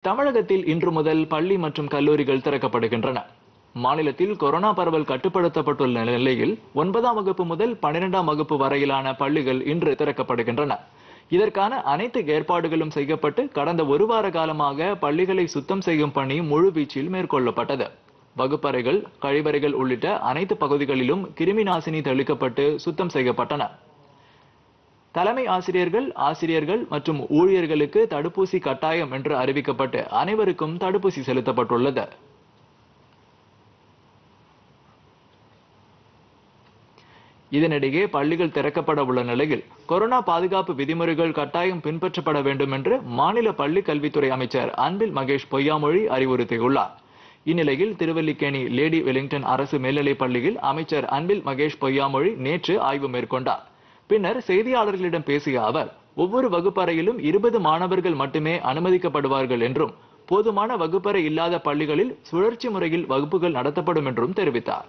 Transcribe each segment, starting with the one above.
தமிழகத்தில் இன்று முதல் பள்ளி மற்றும் கல்லூரிகள் திறக்கப்படுகின்றன மாநிலத்தில் கொரோனா பரவல் கட்டுப்படுத்தப்பட்டுள்ள நிலையில் ஒன்பதாம் வகுப்பு முதல் பன்னிரெண்டாம் வகுப்பு வரையிலான பள்ளிகள் இன்று திறக்கப்படுகின்றன இதற்கான அனைத்து ஏற்பாடுகளும் செய்யப்பட்டு கடந்த ஒரு வார காலமாக பள்ளிகளை சுத்தம் செய்யும் பணி முழுவீச்சில் மேற்கொள்ளப்பட்டது வகுப்பறைகள் கழிவறைகள் உள்ளிட்ட அனைத்து பகுதிகளிலும் கிருமி நாசினி தெளிக்கப்பட்டு சுத்தம் செய்யப்பட்டன தலைமை ஆசிரியர்கள் ஆசிரியர்கள் மற்றும் ஊழியர்களுக்கு தடுப்பூசி கட்டாயம் என்று அறிவிக்கப்பட்டு அனைவருக்கும் தடுப்பூசி செலுத்தப்பட்டுள்ளது இதனிடையே பள்ளிகள் திறக்கப்பட உள்ள நிலையில் கொரோனா பாதுகாப்பு விதிமுறைகள் கட்டாயம் பின்பற்றப்பட வேண்டும் என்று மாநில பள்ளி கல்வித்துறை அமைச்சர் அன்பில் மகேஷ் பொய்யாமொழி அறிவுறுத்தியுள்ளார் இந்நிலையில் திருவல்லிக்கேணி லேடி வெலிங்டன் அரசு மேல்நிலைப் பள்ளியில் அமைச்சர் அன்பில் மகேஷ் பொய்யாமொழி நேற்று ஆய்வு மேற்கொண்டார் பின்னர் செய்தியாளர்களிடம் பேசிய அவர் ஒவ்வொரு வகுப்பறையிலும் இருபது மாணவர்கள் மட்டுமே அனுமதிக்கப்படுவார்கள் என்றும் போதுமான வகுப்பறை இல்லாத பள்ளிகளில் சுழற்சி முறையில் வகுப்புகள் நடத்தப்படும் என்றும் தெரிவித்தார்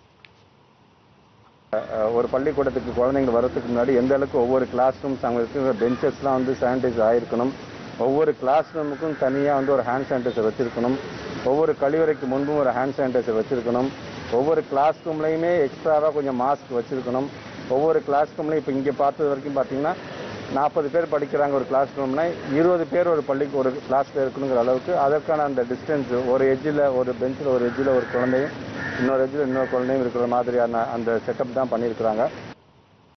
அஹ் ஒரு பள்ளிக்கூடத்துக்கு குழந்தைங்க வரதுக்கு முன்னாடி எந்த அளவுக்கு ஒவ்வொரு கிளாஸ் ரூம்ஸ் அங்கே இருக்கிற பெஞ்சஸ்லாம் வந்து சானிடைஸ் ஆயிருக்கணும் ஒவ்வொரு கிளாஸ் ரூமுக்கும் தனியாக வந்து ஒரு ஹேண்ட் சானிடைசர் வச்சிருக்கணும் ஒவ்வொரு கழிவறைக்கு முன்பும் ஒரு ஹேண்ட் சானிடைசர் வச்சிருக்கணும் ஒவ்வொரு கிளாஸ் ரூம்லையுமே எக்ஸ்ட்ராவாக கொஞ்சம் மாஸ்க் வச்சிருக்கணும் ஒவ்வொரு கிளாஸ் ரூம்லையும் இப்போ இங்கே பார்த்தது வரைக்கும் பார்த்தீங்கன்னா நாற்பது பேர் படிக்கிறாங்க ஒரு கிளாஸ் ரூம்னா இருபது பேர் ஒரு பள்ளிக்கு ஒரு கிளாஸ்ல இருக்கணுங்கிற அளவுக்கு அதற்கான அந்த டிஸ்டன்ஸ் ஒரு எஜ்ஜில் ஒரு பெஞ்சில் ஒரு எஜ்ஜில் ஒரு குழந்தையும் இன்னொரு எஜ்ஜில் இன்னொரு குழந்தையும் இருக்கிற மாதிரியான அந்த செட்டப் தான் பண்ணியிருக்கிறாங்க